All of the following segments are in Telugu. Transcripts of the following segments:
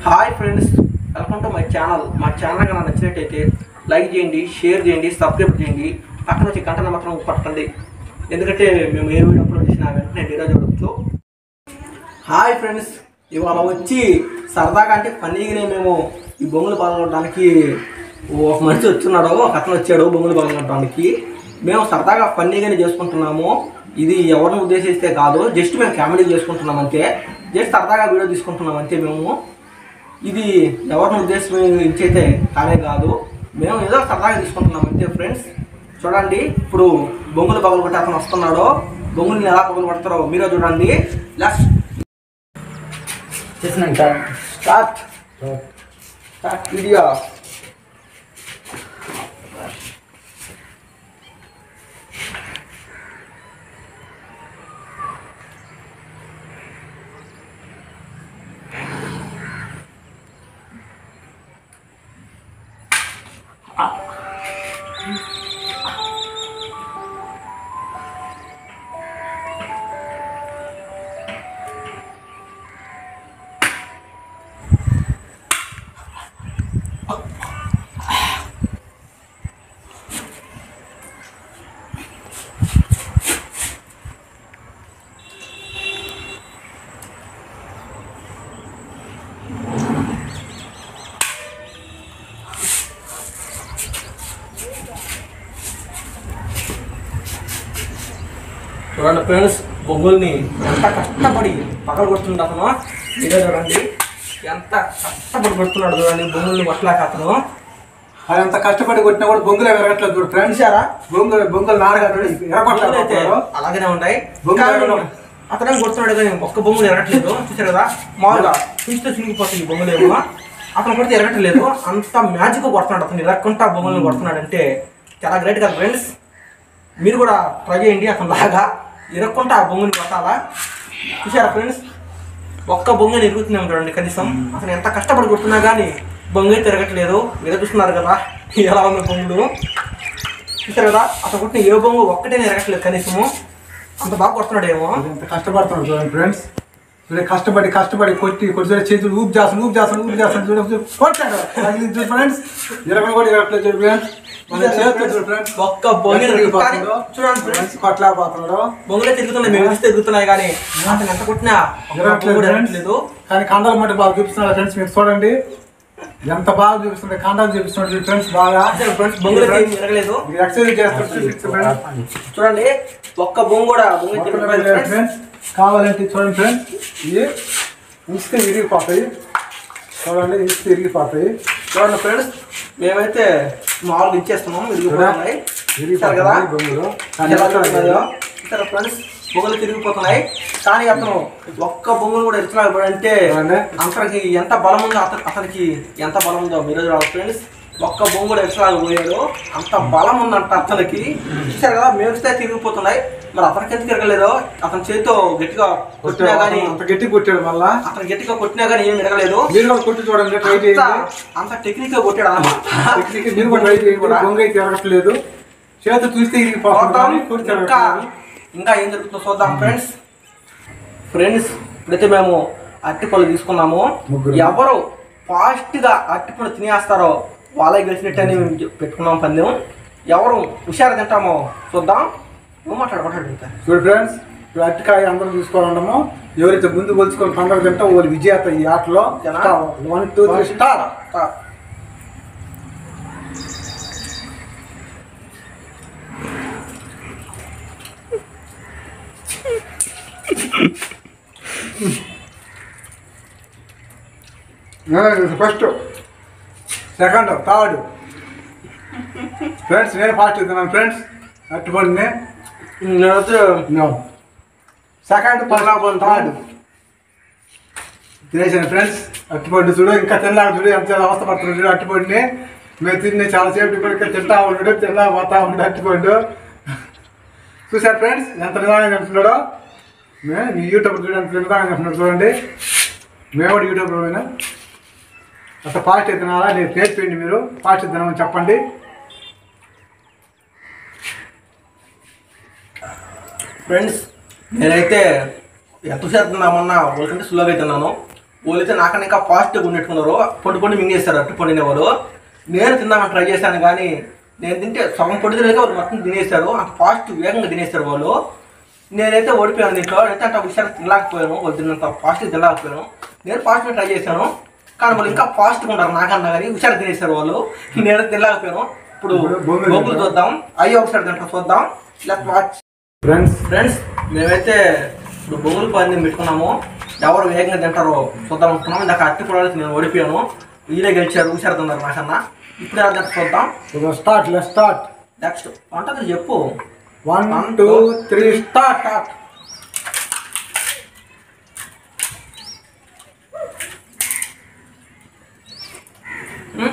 Hi friends welcome to my channel మా ఛానల్ కనుక నచ్చినట్టయితే లైక్ చేయండి షేర్ చేయండి సబ్స్క్రైబ్ చేయండి పక్కన వచ్చి గంటను మాత్రం పట్టండి ఎందుకంటే మేము ఏ వీడియో అప్లోడ్ చేసినా వెంటనే డేటా చూడవచ్చు హాయ్ ఫ్రెండ్స్ ఇవాళ వచ్చి సరదాగా అంటే ఫన్నీగానే మేము ఈ బొమ్మలు పాల్గొనడానికి ఒక మనిషి వచ్చున్నాడు ఒక అతను వచ్చాడు బొమ్మలు పాల్గొనడానికి మేము సరదాగా ఫన్నీగానే చేసుకుంటున్నాము ఇది ఎవరిని ఉద్దేశిస్తే కాదు జస్ట్ మేము కామెడీ చేసుకుంటున్నాం అంతే జస్ట్ సరదాగా వీడియో తీసుకుంటున్నాం అంతే మేము ఇది ఎవరిని ఉద్దేశించి అయితే కానే కాదు మేము ఏదో సరదాగా తీసుకుంటున్నాం అంతే ఫ్రెండ్స్ చూడండి ఇప్పుడు బొంగులు పగలు కొట్టి అతను వస్తున్నాడు బొంగుల్ని ఎలా పగలు కొడతారో మీరే చూడండి లాస్ట్ చేసినాక స్టార్ట్ స్టార్ట్ వీడియో చూడండి ఫ్రెండ్స్ బొంగుల్ని ఎంత కష్టపడి పగలు కొడుతుంది అతను ఇదే చూడండి ఎంత కష్టపడి కొడుతున్నాడు చూడండి బొంగుల్ని కొట్టలేక అతను అది అంత కష్టపడి కొట్టినా కూడా బొంగులు ఎరగట్లేదు చూడు ఫ్రెండ్స్ చూసారా బొంగులు బొంగులు నారగా బొంగులు అయితే ఎరగట్లేదు అలాగనే ఉంటాయి బొంగులు కానీ ఎరగడం. అతనే కొడుతున్నాడు కానీ ఒక్క బొంగులు ఎరగట్లేదు చూసారు కదా మామూలుగా చూస్తే చినిగిపోతుంది ఈ బొంగులు ఏమో అతను కొడితే ఎరగట్లేదు అంత మ్యాజిక్ కొడుతున్నాడు అతను ఎరగకుండా బొంగులను కొడుతున్నాడు అంటే చాలా గ్రేట్ కదా ఫ్రెండ్స్ మీరు కూడా ట్రై చేయండి అతను లాగా ఎరగకుండా ఆ బొంగుని కొట్టాలా చూసారా ఫ్రెండ్స్ ఒక్క బొంగని ఎరుగుతూనే ఉంటాడండి కనీసం అతను ఎంత కష్టపడి కొడుతున్నా కానీ బొంగ అయితే తిరగట్లేదు మీరు చూస్తున్నారు కదా ఎలా ఉన్న బొంగులు చూసారు కదా అతను కొట్టిన ఏ బొంగు ఒక్కటే ఎరగట్లేదు కనీసము అంత బాగా కొడుతున్నాడేమో ఎంత కష్టపడుతున్నాడు చూడండి ఫ్రెండ్స్ చూడండి కష్టపడి కష్టపడి కొట్టి కొట్టి చూడండి చేతులు ఊపి చేస్తాను ఊపి చేస్తాను ఊపి చేస్తాను చూడండి కొట్టాడు తగిలింది చూడు ఫ్రెండ్స్ ఎరగలు కూడా ఎరగట్లేదు చూడు ఫ్రెండ్స్ మన చేతులు చూడు ఫ్రెండ్స్ ఒక్క బొంగ తిరిగిపోతున్నాడు. చూడండి ఫ్రెండ్స్ ఫ్రెండ్స్ కొట్టలేకపోతున్నాడు బొంగులే తిరుగుతున్నాయి మేము చూస్తే తిరుగుతున్నాయి కానీ అతను ఎంత కొట్టినా ఒక్క బొంగు కూడా ఎరగట్లేదు కానీ కండాల మట్టి బాగా చూపిస్తున్నాడు ఫ్రెండ్స్ మీరు చూడండి ఎంత బాగా చూపిస్తుంది కండాలు చూపిస్తున్నాడు ఫ్రెండ్స్ బాగా అసలు ఫ్రెండ్స్ బొంగులు అయితే ఏమీ ఎరగలేదు మీరు ఎక్సర్సైజ్ చేస్తారు ఫ్రెండ్స్ చూడండి ఒక్క బొంగు కూడా బొంగు అయితే మొత్తం తిరగలేదు మీద ఫ్రెండ్స్. ఫ్రెండ్స్ కావాలంటే చూడండి ఫ్రెండ్స్ ఇవి ఇసుక విరిగిపోతాయి చూడండి ఇసుక విరిగిపోతాయి చూడండి ఫ్రెండ్స్ మేమైతే మామూలుగా ఇచ్చేస్తున్నాం విరిగిపోతున్నాయి చూసారు కదా విరిగిపోతాయి బొమ్మలు కానీ ఎలా ఎక్కడ తిరుగుతున్నాయో? చూసారా ఫ్రెండ్స్ బొంగులు తిరిగిపోతున్నాయి కానీ అతను ఒక్క బొంగులు కూడా ఎరుతున్నాడు అంటే చూడండి. అతనికి ఎంత బలం ఉందో అతను అతనికి ఎంత బలం ఉందో మీరు చూడాలి ఫ్రెండ్స్ ఒక్క బొంగు కూడా ఎరుచలాగపోయాడు అంత బలం ఉందంట అతనికి చూసారు కదా మేమిస్తే తిరిగిపోతున్నాయి మరి అతనికి ఎందుకు తిరగలేదు అతని చేతితో గట్టిగా కొట్టినా కానీ అంత గట్టి కొట్టాడు మళ్ళా అతను గట్టిగా కొట్టినా కానీ ఏం ఎరగలేదు మీరు కూడా కొట్టి చూడండి ట్రై అంత చేయండి అంత టెక్నిక్ గా కొట్టాడు అన్నమాట టెక్నిక్ మీరు కూడా ట్రై చేయండి కూడా. బొంగ అయితే ఎరగట్లేదు చేతి చూస్తే ఇరిగిపోతుంది చూద్దాం కానీ కొడితే ఇంకా ఎరగట్లేదు. ఇంకా ఏం జరుగుతుందో చూద్దాం ఫ్రెండ్స్ ఫ్రెండ్స్ ఇప్పుడైతే మేము అరటిపళ్ళు తీసుకున్నాము ముగ్గురు. ఎవరు ఫాస్ట్ గా అరటిపళ్ళు తినేస్తారో వాళ్ళే గెలిచినట్టు అని మేము చె- పెట్టుకున్నాం పందెం ఎవరు హుషారు తింటామో చూద్దాం నువ్వు మాట్లాడు మాట్లాడు ఇంకా. చూడు ఫ్రెండ్స్ ఇప్పుడు అరటికాయ అందరం తీసుకోవాలన్నాము ఎవరైతే ముందు కొలుచుకొని పండుగ తింటా వాళ్ళు విజేత ఈ ఆటలో ఓకేనా? వన్ టూ త్రీ స్టార్ ఆ, ఫస్ట్ సెకండ్ థర్డ్ ఫ్రెండ్స్ నేను ఫాస్ట్ తిన్నాను ఫ్రెండ్స్ అట్టుపండి నేనైతే సెకండ్ ఫస్ట్ థర్డ్ తినేసాను ఫ్రెండ్స్ అట్టుపండు చూడు ఇంకా తిన్నాడు చూడు ఎంత అవస్థ పడుతున్నాడు చూడు అట్టుపండిని మేము తిని చాలాసేపు ఇప్పటికే తింటా ఉన్నాడు తిన్నా పోతా ఉండే అట్టుపండు చూసారు ఫ్రెండ్స్ ఎంత నిదానంగా తింటున్నాడో మేము మీ యూట్యూబ్ చూడండి నిదానంగా తింటున్నాడు చూడండి మేము కూడా యూట్యూబ్లో పోయినా అసలు ఫాస్ట్ తినాలా నేను నేర్పిండి మీరు ఫాస్ట్ తినమని చెప్పండి ఫ్రెండ్స్ నేనైతే ఎంత తిన్నామన్నా వాళ్ళకంటే స్లోగా తిన్నాను వాళ్ళైతే నాకన్నా ఇంకా పాజిటివ్ ఉండేట్టుకున్నారు పొడి పొడి మింగేస్తారు అట్టు పండిన వాళ్ళు నేను తిందామని ట్రై చేశాను కానీ నేను తింటే సగం పొడి తినలేక వాళ్ళు మొత్తం తినేస్తారు అంత ఫాస్ట్ వేగంగా తినేస్తారు వాళ్ళు నేనైతే ఓడిపోయాను దీంట్లో అయితే అంత హుషారు తినలేకపోయాను వాళ్ళు తిన్నంత ఫాస్ట్ తినలేకపోయాను నేను ఫాస్ట్గా ట్రై చేశాను కానీ వాళ్ళు ఇంకా ఫాస్ట్గా ఉంటారు నాకన్నా కానీ హుషారు తినేస్తారు వాళ్ళు నేను తినలేకపోయాను ఇప్పుడు బొంగులు బొగ్గులు చూద్దాం అయ్యి ఒకసారి దాంట్లో చూద్దాం లెట్ వాచ్ ఫ్రెండ్స్ ఫ్రెండ్స్ మేమైతే ఇప్పుడు బొంగులు పందెం పెట్టుకున్నాము ఎవరు వేగంగా తింటారో చూద్దాం అనుకున్నాం ఇందాక అట్టి పొలాలకి నేను ఓడిపోయాను వీళ్ళే గెలిచారు ఊసారు తిన్నారు నాకన్నా ఇప్పుడు ఎలా తింటారు చూద్దాం స్టార్ట్ లెట్ స్టార్ట్ నెక్స్ట్ వంటది చెప్పు వన్ టూ త్రీ స్టార్ట్ ఉం?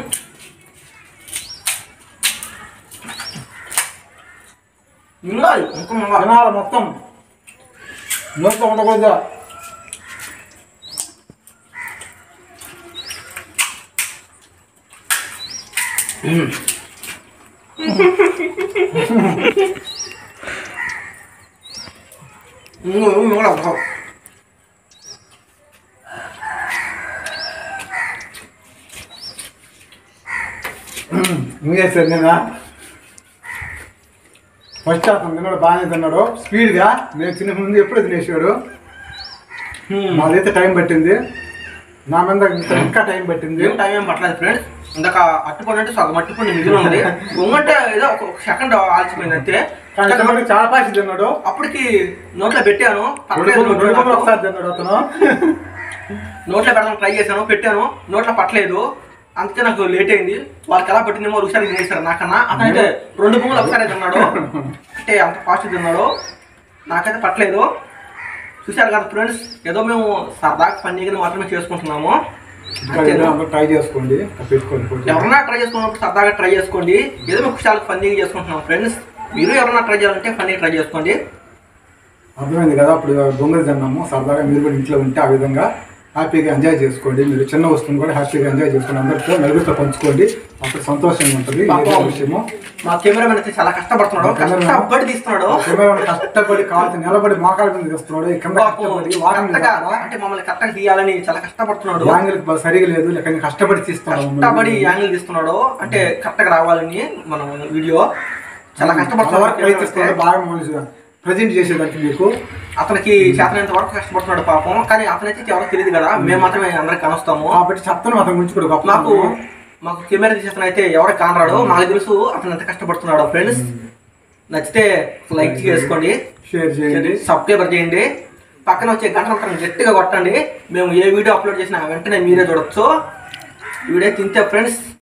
మింగాలి ఇంకా మింగాలి తినాలి మొత్తం నోట్లో ఉండకూడదు మింగు, మింగడం ఇంకా. ఇంకేసారు నేను ఫస్ట్ అతను తిన్నాడు బాగానే తిన్నాడు స్పీడ్గా నేను తినే ముందు ఎప్పుడు తినేసాడు ఉం. నాదైతే టైం పట్టింది నా మీద ఇంకా ఇంకా టైం పట్టింది ఏం టైం ఏం పట్టలేదు ఫ్రెండ్స్ ఇందాక అట్టుపండు అంటే సగం అట్టుపండు మిగిలి ఉంది ఉంగంటే ఏదో ఒక సెకండ్ ఆల్చిపోయింది అంతే కానీ తిన్నాడు చాలా పాసి తిన్నాడు అప్పటికి నోట్లో పెట్టాను పట్టలేదు రెండు నోట్లో రెండు నాకు. ఒకసారి తిన్నాడు అతను నోట్లో పెడదాం ట్రై చేశాను పెట్టాను నోట్లో పట్టలేదు అందుకే నాకు లేట్ అయింది వాళ్ళకి ఎలా పట్టిందేమో ఒకసారి తినేసారు నాకన్నా అతనైతే రెండు బొమ్మలు ఒకసారి తిన్నాడు అంటే అంత ఫాస్ట్ తిన్నాడు నాకైతే పట్టలేదు చూశారు కదా ఫ్రెండ్స్ ఏదో మేము సరదాగా ఫన్నీగా మాత్రమే చేసుకుంటున్నాము ఇంకా ఏదో అందరూ ట్రై చేసుకోండి పెట్టుకోండి పోటీ. ఎవరన్నా ట్రై చేసుకున్నప్పుడు సరదాగా ట్రై చేసుకోండి ఏదో మేము చాలా ఫన్నీగా చేసుకుంటున్నాం ఫ్రెండ్స్ మీరు ఎవరన్నా ట్రై చేయాలంటే ఫన్నీగా ట్రై చేసుకోండి అర్థమైంది కదా అప్పుడు బొంగలు తిన్నాము సరదాగా మీరు కూడా ఇంట్లో ఉంటే ఆ విధంగా హ్యాపీగా ఎంజాయ్ చేసుకోండి మీరు చిన్న వస్తువుని కూడా హ్యాపీగా ఎంజాయ్ చేసుకోండి అందరితో నలుగురితో పంచుకోండి అప్పుడు సంతోషంగా ఉంటుంది ఇదే పాపం. విషయము మా కెమెరామెన్ అయితే చాలా కష్టపడుతున్నాడు కష్టపడి తీస్తున్నాడు కెమెరా కష్టపడి కావాల్సి నిలబడి మోకాల మీద తెస్తున్నాడు ఈ కింద పాపం కష్టపడి వారం కరెక్ట్గా అంటే మమ్మల్ని కరెక్ట్గా తీయాలని చాలా కష్టపడుతున్నాడు యాంగిల్ సరిగా లేదు లేక కష్టపడి తీస్తున్నాడు కష్టపడి యాంగిల్ తీస్తున్నాడు అంటే కరెక్ట్గా రావాలని మనం వీడియో చాలా చాలా వరకు కష్టపడుతున్నాడు ప్రయత్నిస్తున్నాడు బాగా మనిషిగా ప్రజెంట్ చేసేదానికి మీకు అతనికి చేతనంత వరకు కష్టపడుతున్నాడు పాపం కానీ అతనైతే ఎవరో తెలియదు కదా మేము మాత్రమే అందరికి కనుస్తాము కాబట్టి చెప్తాను అతని గురించి కూడా గొప్ప మాకు మాకు కెమెరా తీసేతను అయితే ఎవరికి కానరాడు మాకు తెలుసు అతను ఎంత కష్టపడుతున్నాడు ఫ్రెండ్స్ నచ్చితే లైక్ చేసుకోండి షేర్ చేయండి సబ్స్క్రైబర్ చేయండి పక్కన వచ్చే గంట మాత్రం గట్టిగా కొట్టండి మేము ఏ వీడియో అప్లోడ్ చేసినా వెంటనే మీరే చూడొచ్చు ఈ వీడియో తింటే ఫ్రెండ్స్